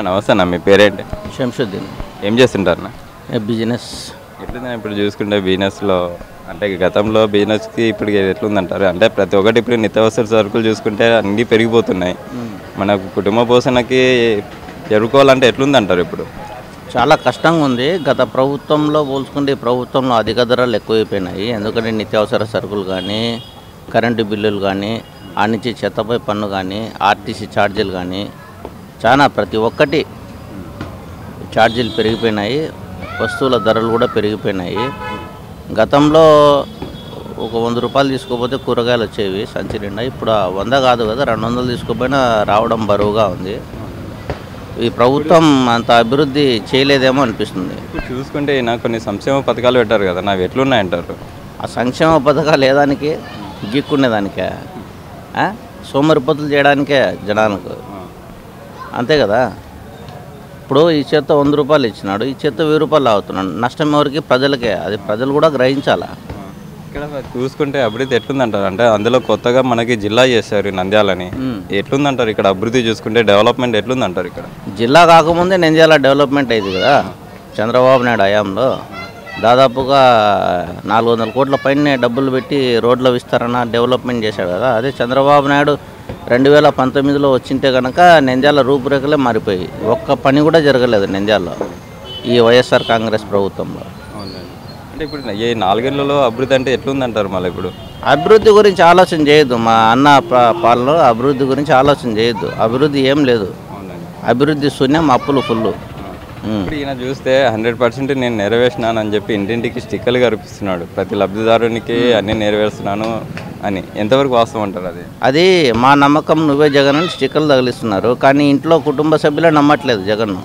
నమస్తే అన్న మీ పేరేంటి శంసుద్దీన్ ఏం చేస్తుంటారన్న ఏ బిజినెస్ ఎట్లుంది ఇప్పుడు చూసుకుంటే బిజినెస్లో అంటే గతంలో బిజినెస్కి ఇప్పుడు ఎట్లుందంటారు అంటే ప్రతి ఒక్కటి ఇప్పుడు నిత్యావసర సరుకులు చూసుకుంటే అన్నీ పెరిగిపోతున్నాయి మన కుటుంబ పోషణకి జరుపుకోవాలంటే ఎట్లుందంటారు ఇప్పుడు చాలా కష్టంగా ఉంది గత ప్రభుత్వంలో పోల్చుకుంటే ఈ ప్రభుత్వంలో అధిక ధరలు ఎక్కువైపోయినాయి ఎందుకంటే నిత్యావసర సరుకులు కానీ కరెంటు బిల్లులు కానీ ఆ నుంచి చెత్తపై పన్ను కానీ ఆర్టీసీ ఛార్జీలు కానీ చాలా ప్రతి ఒక్కటి ఛార్జీలు పెరిగిపోయినాయి వస్తువుల ధరలు కూడా పెరిగిపోయినాయి గతంలో ఒక వంద రూపాయలు తీసుకోపోతే కూరగాయలు వచ్చేవి సంచి నిండా ఇప్పుడు ఆ వంద కాదు కదా రెండు వందలు తీసుకోపోయినా రావడం బరువుగా ఉంది ఈ ప్రభుత్వం అంత అభివృద్ధి చేయలేదేమో అనిపిస్తుంది ఇప్పుడు చూసుకుంటే నాకు కొన్ని సంక్షేమ పథకాలు పెట్టారు కదా నావి ఎట్లున్నాయంటారు ఆ సంక్షేమ పథకాలు ఏదానికి గీక్కునేదానికే ఆ? సోమరిపోతులు చేయడానికే జనాలకు అంతే కదా ఇప్పుడు ఈ చేత్తో వంద రూపాయలు ఇచ్చినాడు ఈ చేత్తో వెయ్యి రూపాయలు అవుతున్నాడు నష్టం ఎవరికి ప్రజలకే అది ప్రజలు కూడా గ్రహించాలా ఇక్కడ చూసుకుంటే అభివృద్ధి ఎట్లుందంటారు అంటే అందులో కొత్తగా మనకి జిల్లా చేశారు ఈ నంద్యాలని ఎట్లుందంటారు ఇక్కడ అభివృద్ధి చూసుకుంటే డెవలప్మెంట్ ఎట్లుందంటారు ఇక్కడ జిల్లా కాకముందే నంద్యాల డెవలప్మెంట్ అయింది కదా చంద్రబాబు నాయుడు హయాంలో దాదాపుగా నాలుగు వందల కోట్ల పైనే డబ్బులు పెట్టి రోడ్ల విస్తరణ డెవలప్మెంట్ చేశాడు కదా అదే చంద్రబాబు నాయుడు రెండు వేల పంతొమ్మిదిలో వచ్చింటే కనుక నంద్యాల రూపురేఖలే మారిపోయి ఒక్క పని కూడా జరగలేదు నంద్యాలలో ఈ వైఎస్ఆర్ కాంగ్రెస్ ప్రభుత్వంలో అంటే ఇప్పుడు ఈ నాలుగేళ్లలో అభివృద్ధి అంటే ఎట్లుందంటారు మళ్ళీ ఇప్పుడు అభివృద్ధి గురించి ఆలోచన చేయొద్దు మా అన్న ప- పాలనలో అభివృద్ధి గురించి ఆలోచన చేయొద్దు అభివృద్ధి ఏం లేదు అభివృద్ధి శూన్యం అప్పులు ఫుల్ ఇప్పుడు ఈయన చూస్తే హండ్రెడ్ పర్సెంట్ నేను నెరవేర్చినాను అని చెప్పి ఇంటింటికి స్టిక్కర్లు కనిపిస్తున్నాడు ప్రతి లబ్ధిదారునికి అన్ని నెరవేరుస్తున్నాను అని ఎంతవరకు వాస్తవం అంటారు అది అది మా నమ్మకం నువ్వే జగన్ అని స్టిక్కర్లు తగిలిస్తున్నారు కానీ ఇంట్లో కుటుంబ సభ్యులే నమ్మట్లేదు జగన్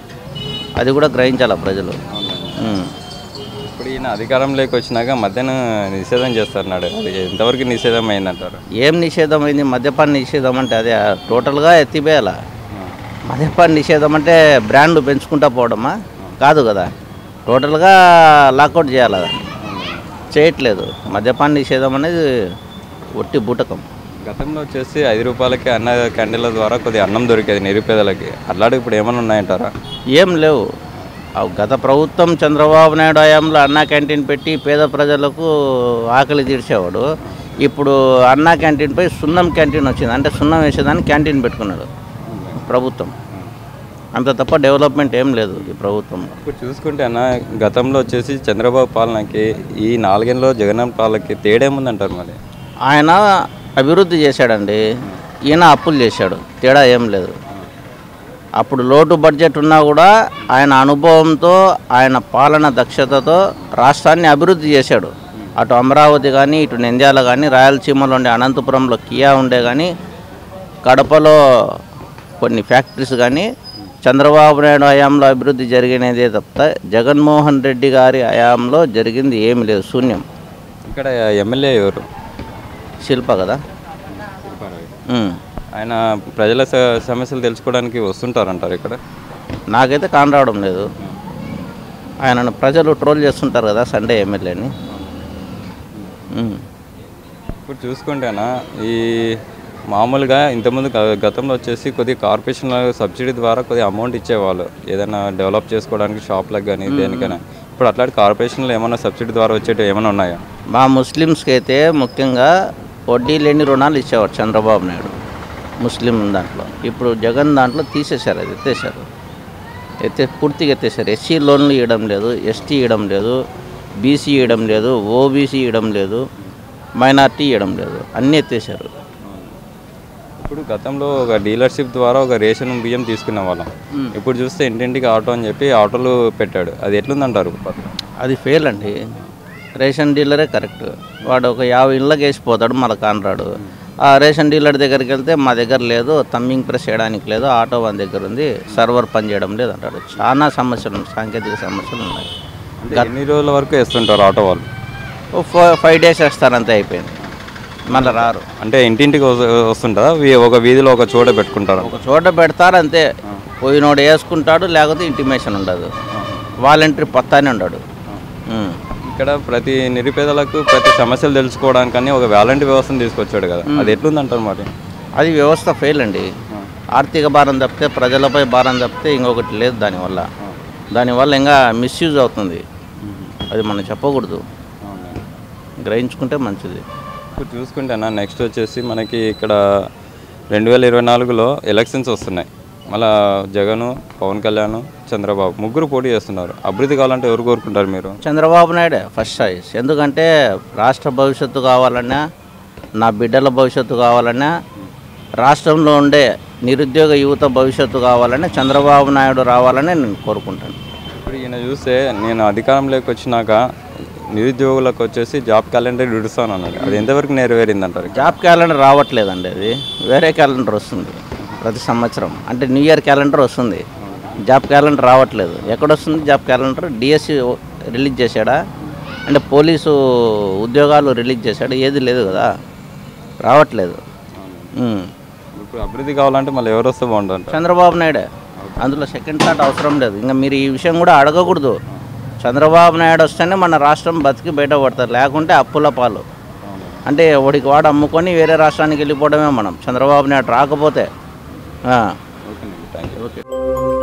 అది కూడా గ్రహించాలి ప్రజలు ఉం. ఇప్పుడు ఈయన అధికారంలోకి వచ్చినాక మధ్యాహ్నం నిషేధం చేస్తున్నాడు అది ఎంతవరకు నిషేధం అయిందంటారు ఏం నిషేధం అయింది మద్యపాన నిషేధం అంటే అదే టోటల్గా ఎత్తివేయాల మద్యపాన నిషేధం అంటే బ్రాండ్లు పెంచుకుంటా పోవడమా కాదు కదా టోటల్గా లాకౌట్ చేయాలి దాన్ని చేయట్లేదు మద్యపాన నిషేధం అనేది ఒట్టి బూటకం గతంలో వచ్చేసి ఐదు రూపాయలకి అన్న క్యాంటీన్ల ద్వారా కొద్దిగా అన్నం దొరికేది నిరుపేదలకి అట్లాంటి ఇప్పుడు ఏమైనా ఉన్నాయంటారా ఏం లేవు ఆ గత ప్రభుత్వం చంద్రబాబు నాయుడు హయాంలో అన్నా క్యాంటీన్ పెట్టి పేద ప్రజలకు ఆకలి తీర్చేవాడు ఇప్పుడు అన్నా క్యాంటీన్పై సున్నం క్యాంటీన్ వచ్చింది అంటే సున్నం వేసేదానికి క్యాంటీన్ పెట్టుకున్నాడు ప్రభుత్వం అంత తప్ప డెవలప్మెంట్ ఏం లేదు ఈ ప్రభుత్వంలో ఇప్పుడు చూసుకుంటే అన్న గతంలో వచ్చేసి చంద్రబాబు పాలనకి ఈ నాలుగేళ్ళలో జగన్ పాలనకి తేడా ఏముందంటారు మరి ఆయన అభివృద్ధి చేశాడండి ఈయన అప్పులు చేశాడు తేడా ఏం లేదు అప్పుడు లోటు బడ్జెట్ ఉన్నా కూడా ఆయన అనుభవంతో ఆయన పాలన దక్షతతో రాష్ట్రాన్ని అభివృద్ధి చేశాడు అటు అమరావతి కానీ ఇటు నంద్యాల కానీ రాయలసీమలో ఉండే అనంతపురంలో కియా ఉండే కానీ కడపలో కొన్ని ఫ్యాక్టరీస్ కానీ చంద్రబాబు నాయుడు హయాంలో అభివృద్ధి జరిగినదే తప్ప జగన్మోహన్ రెడ్డి గారి హయాంలో జరిగింది ఏమి లేదు శూన్యం ఇక్కడ ఎమ్మెల్యే ఎవరు శిల్ప కదా ఉమ్. ఆయన ప్రజల స- సమస్యలు తెలుసుకోవడానికి వస్తుంటారంటారు ఇక్కడ నాకైతే కాని రావడం లేదు ఆయనను ప్రజలు ట్రోల్ చేస్తుంటారు కదా సండే ఎమ్మెల్యేని ఉమ్. ఇప్పుడు చూసుకుంటేనా ఈ మామూలుగా ఇంతకుముందు గ- గతంలో వచ్చేసి కొద్దిగా కార్పొరేషన్ సబ్సిడీ ద్వారా కొద్దిగా అమౌంట్ ఇచ్చేవాళ్ళు ఏదైనా డెవలప్ చేసుకోవడానికి షాప్లకు కానీ దేనికైనా ఇప్పుడు అట్లాంటి కార్పొరేషన్లో ఏమైనా సబ్సిడీ ద్వారా వచ్చేటివి ఏమైనా ఉన్నాయా మా ముస్లిమ్స్కి అయితే ముఖ్యంగా వడ్డీ లేని రుణాలు ఇచ్చేవాడు చంద్రబాబు నాయుడు ముస్లిం దాంట్లో ఇప్పుడు జగన్ దాంట్లో తీసేశారు అది ఎత్తేసారు ఎత్తే పూర్తిగా ఎత్తేసారు ఎస్సీ లోన్లు ఇవ్వడం లేదు ఎస్టీ ఇవ్వడం లేదు బీసీ ఇవ్వడం లేదు ఓబీసీ ఇవ్వడం లేదు మైనార్టీ ఇవ్వడం లేదు అన్నీ ఎత్తేసారు ఇప్పుడు గతంలో ఒక డీలర్షిప్ ద్వారా ఒక రేషన్ బియ్యం తీసుకునే వాళ్ళం ఇప్పుడు చూస్తే ఇంటింటికి ఆటో అని చెప్పి ఆటోలు పెట్టాడు అది ఎట్లుందంటారు పథకం? అది ఫెయిల్ అండి రేషన్ డీలరే కరెక్ట్ వాడు ఒక యాభై ఇళ్ళకి వేసిపోతాడు మళ్ళీ కానరాడు ఆ రేషన్ డీలర్ దగ్గరికి వెళ్తే మా దగ్గర లేదు తమ్మింగ్ ప్రెస్ చేయడానికి లేదు ఆటో వన్ దగ్గర ఉంది సర్వర్ పని చేయడం లేదు అంటాడు చాలా సమస్యలు ఉన్నాయి సాంకేతిక సమస్యలు ఉన్నాయి అంటే ఎన్ని రోజుల వరకు వేస్తుంటారు ఆటో వాళ్ళు ఓ ఫో- ఫైవ్ డేస్ వేస్తారు అంతే అయిపోయింది మళ్ళీ రారు అంటే ఇంటింటికి వస్- వస్తుంటారా వీ- ఒక వీధిలో ఒక చోట పెట్టుకుంటారా ఒక చోట పెడతారు అంతే పోయినోడు వేసుకుంటాడు లేకపోతే ఇంటిమేషన్ ఉండదు వాలంటరీ పత్తానే ఉండడు ఉం. ఇక్కడ ప్రతి నిరుపేదలకు ప్రతి సమస్యలు తెలుసుకోవడానికని ఒక వ్యాలంటీ వ్యవస్థను తీసుకొచ్చాడు కదా అది ఎట్లుందంటారు మరి అది వ్యవస్థ ఫెయిల్ అండి ఆర్థిక భారం తప్పితే ప్రజలపై భారం తప్పితే ఇంకొకటి లేదు దానివల్ల దానివల్ల ఇంకా మిస్యూజ్ అవుతుంది అది మనం చెప్పకూడదు అవునండి గ్రహించుకుంటే మంచిది ఇప్పుడు చూసుకుంటేనా నెక్స్ట్ వచ్చేసి మనకి ఇక్కడ రెండు వేల ఇరవై నాలుగులో ఎలక్షన్స్ వస్తున్నాయి మళ్ళా జగన్ పవన్ కళ్యాణ్ చంద్రబాబు ముగ్గురు పోటీ చేస్తున్నారు అభివృద్ధి కావాలంటే ఎవరు కోరుకుంటారు మీరు చంద్రబాబు నాయుడే ఫస్ట్ చాయిస్ ఎందుకంటే రాష్ట్ర భవిష్యత్తు కావాలన్నా నా బిడ్డల భవిష్యత్తు కావాలన్నా రాష్ట్రంలో ఉండే నిరుద్యోగ యువత భవిష్యత్తు కావాలని చంద్రబాబు నాయుడు రావాలని నేను కోరుకుంటాను ఇప్పుడు ఈయన చూస్తే నేను అధికారంలోకి వచ్చినాక నిరుద్యోగులకు వచ్చేసి జాబ్ క్యాలెండర్ విడుస్తాను అన్నాడు అది ఎంతవరకు నెరవేరింది అంటారు జాబ్ క్యాలెండర్ రావట్లేదండి అది వేరే క్యాలెండర్ వస్తుంది ప్రతి సంవత్సరం అంటే న్యూ ఇయర్ క్యాలెండర్ వస్తుంది జాబ్ క్యాలెండర్ రావట్లేదు ఎక్కడ వస్తుంది జాబ్ క్యాలెండర్ డిఎస్సి రిలీజ్ చేశాడా అంటే పోలీసు ఉద్యోగాలు రిలీజ్ చేశాడు ఏది లేదు కదా రావట్లేదు ఉమ్. ఇప్పుడు అభివృద్ధి కావాలంటే మళ్ళీ ఎవరు వస్తే బాగుంటుంది చంద్రబాబు నాయుడే అందులో సెకండ్ థాట్ అవసరం లేదు ఇంకా మీరు ఈ విషయం కూడా అడగకూడదు చంద్రబాబు నాయుడు వస్తేనే మన రాష్ట్రం బతికి బయటపడతారు లేకుంటే అప్పుల పాలు అంటే వాడికి వాడు అమ్ముకొని వేరే రాష్ట్రానికి వెళ్ళిపోవడమే మనం చంద్రబాబు నాయుడు రాకపోతే ఆ. Okay thank you okay